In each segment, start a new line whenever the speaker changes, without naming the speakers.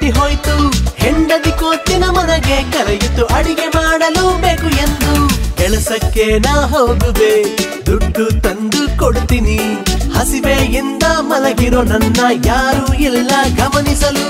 ಕೊತಿ ಹೋಯ್ತು ಹೆಂಡತಿ ಕೋತಿನ ಮನೆಗೆ ಕರೆಯಿತು ಅಡಿಗೆ ಮಾಡಲು ಬೇಕು ಎಂದು ಕೆಲಸಕ್ಕೆ ನಾ ಹೋಗುವೆ ದುಡ್ಡು ತಂದು ಕೊಡ್ತೀನಿ ಹಸಿವೆಯಿಂದ ಮಲಗಿರೋ ನನ್ನ ಯಾರು ಇಲ್ಲ ಗಮನಿಸಲು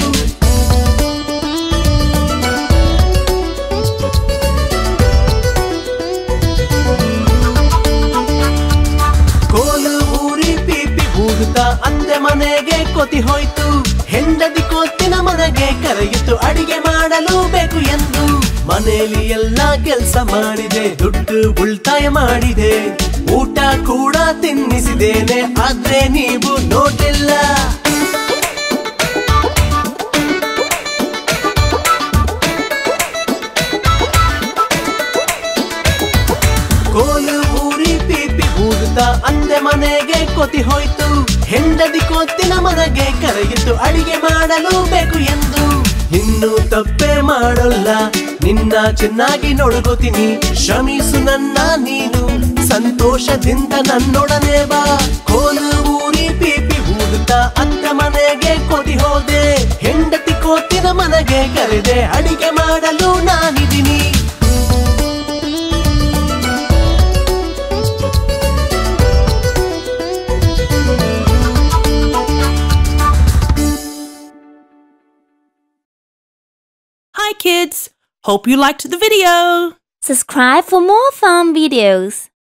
ಕೋಲು ಊರಿ ಪೀಪಿ ಊದುತ್ತಾ ಅಂದೆ ಮನೆಗೆ ಕೊತಿ ಹೋಯ್ತು ಹೆಂಡತಿ ಕೋತಿನ ಮನೆಗೆ ಕರೆಯಿತು ಅಡಿಗೆ ಮಾಡಲು ಬೇಕು ಎಂದು ಮನೆಯಲ್ಲಿ ಎಲ್ಲ ಕೆಲಸ ಮಾಡಿದೆ ದುಡ್ಡು ಉಳಿತಾಯ ಮಾಡಿದೆ ಊಟ ಕೂಡ ತಿನ್ನಿಸಿದ್ದೇನೆ ಆದ್ರೆ ನೀವು ನೋಡಿಲ್ಲ ಕೋಲು ಊರಿ ಪೀಪಿ ಊದುತ್ತಾ ಅಂದೆ ಮನೆಗೆ ಕೊತಿ ಹೋಯ್ತು ಹೆಂಡತಿ ಕೊತ್ತಿನ ಮನೆಗೆ ಕರೆಯಿತು ಅಡಿಗೆ ಮಾಡಲು ಬೇಕು ಎಂದು ಇನ್ನು ತಪ್ಪೆ ಮಾಡಲ್ಲ ನಿನ್ನ ಚೆನ್ನಾಗಿ ನೋಡ್ಕೋತೀನಿ ಶ್ರಮಿಸು ನನ್ನ ನೀನು ಸಂತೋಷದಿಂದ ನನ್ನೊಡನೆ ಬಾ ಕೋಲು ಊರಿ ಪೀಪಿ ಊದುತ್ತಾ ಅತ್ತ ಮನೆಗೆ ಕೊತಿ ಹೋದೆ ಹೆಂಡತಿ ಕೋತಿನ ಮನೆಗೆ ಕರೆದೆ ಅಡಿಗೆ ಮಾಡಲು ನಾನಿದ್ದೀನಿ
Hi kids! Hope you liked the video!
Subscribe for more fun videos.